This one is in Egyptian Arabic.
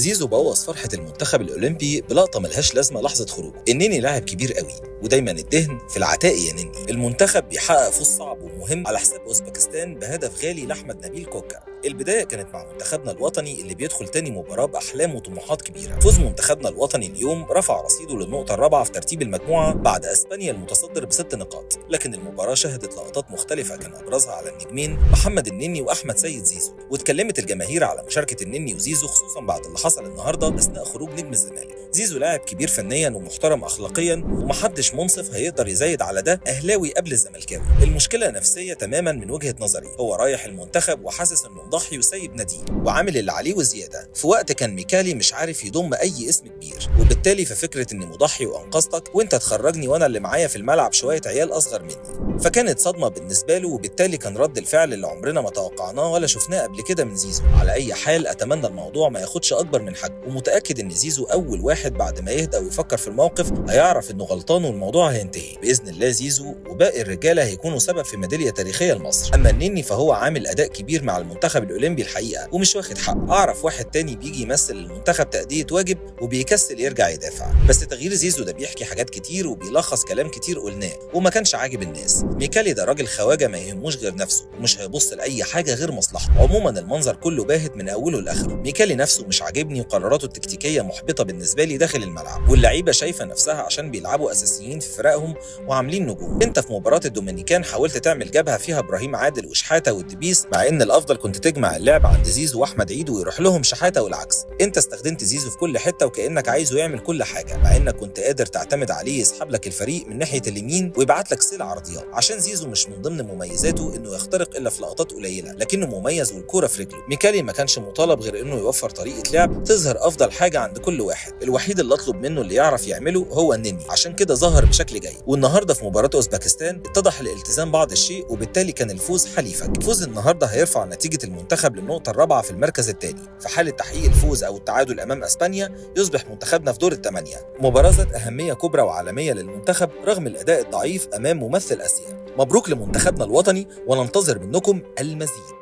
زيزو بوظ فرحة المنتخب الأولمبي بلقطة ملهاش لازمة لحظة خروجه النني لاعب كبير قوي ودايما الدهن في العتاق يا نني المنتخب بيحقق فوز صعب ومهم على حساب أوزبكستان بهدف غالي لأحمد نبيل كوكا البداية كانت مع منتخبنا الوطني اللي بيدخل تاني مباراة بأحلام وطموحات كبيرة فوز منتخبنا الوطني اليوم رفع رصيده للنقطة الرابعة في ترتيب المجموعة بعد أسبانيا المتصدر بست نقاط لكن المباراة شهدت لقطات مختلفة كان أبرزها على النجمين محمد النني وأحمد سيد زيزو واتكلمت الجماهير على مشاركة النني وزيزو خصوصا بعد اللي حصل النهارده أثناء خروج نجم الزمالك زيزو لاعب كبير فنيا ومحترم أخلاقيا ومحدش منصف هيقدر يزايد على ده أهلاوي قبل الزملكاوي المشكلة نفسية تماما من وجهة نظري هو رايح المنتخب وحاسس إنه مضحي وسايب ناديه وعامل اللي عليه وزيادة في وقت كان ميكالي مش عارف يضم أي اسم كبير وبالتالي ففكرة إني مضحي وأنقذتك وأنت تخرجني وأنا اللي معايا في الملعب شوية عيال أصغر مني فكانت صدمة بالنسبة له وبالتالي كان رد الفعل اللي عمرنا ما توقعناه ولا شفناه قبل كده من زيزو على أي حال أتمنى الموضوع ما ياخدش أكبر من حجمه ومتأكد إن زيزو أول واحد بعد ما يهدى ويفكر في الموقف هيعرف إنه غلطان والموضوع هينتهي بإذن الله زيزو وباقي الرجالة هيكونوا سبب في ميدالية تاريخية لمصر أما النني فهو عامل أداء كبير مع المنتخب الأولمبي الحقيقة ومش واخد حقه أعرف واحد تاني بيجي يمثل المنتخب تأدية واجب وبيكسل يرجع يدافع بس تغيير زيزو ده بيحكي حاجات كتير وبيلخص كلام كتير قلناه وما كانش عاجب الناس ميكالي ده راجل خواجه ما يهموش غير نفسه ومش هيبص لاي حاجه غير مصلحته عموما المنظر كله باهت من اوله لاخره ميكالي نفسه مش عاجبني وقراراته التكتيكيه محبطه بالنسبه لي داخل الملعب واللعيبه شايفه نفسها عشان بيلعبوا اساسيين في فرقهم وعاملين نجوم انت في مباراه الدومينيكان حاولت تعمل جبهه فيها ابراهيم عادل وشحاته والدبيس مع ان الافضل كنت تجمع اللعب عند زيزو واحمد عيد ويروح لهم شحاته والعكس انت استخدمت زيزو في كل حته وكانك عايزه يعمل كل حاجه مع انك كنت قادر تعتمد عليه يسحب لك الفريق من ناحيه اليمين ويبعت لك سلع عرضيات عشان زيزو مش من ضمن مميزاته انه يخترق الا في لقطات قليله لكنه مميز والكوره في رجله ميكالي ما كانش مطالب غير انه يوفر طريقه لعب تظهر افضل حاجه عند كل واحد الوحيد اللي اطلب منه اللي يعرف يعمله هو النني عشان كده ظهر بشكل جيد والنهارده في مباراه اوزبكستان اتضح الالتزام بعض الشيء وبالتالي كان الفوز حليفك فوز النهارده هيرفع نتيجه المنتخب للنقطه الرابعه في المركز الثاني في حاله تحقيق الفوز او التعادل امام اسبانيا يصبح منتخبنا في دور الثمانيه مباراه ذات اهميه كبرى وعالميه للمنتخب رغم الاداء الضعيف امام ممثل اسيا مبروك لمنتخبنا الوطني وننتظر منكم المزيد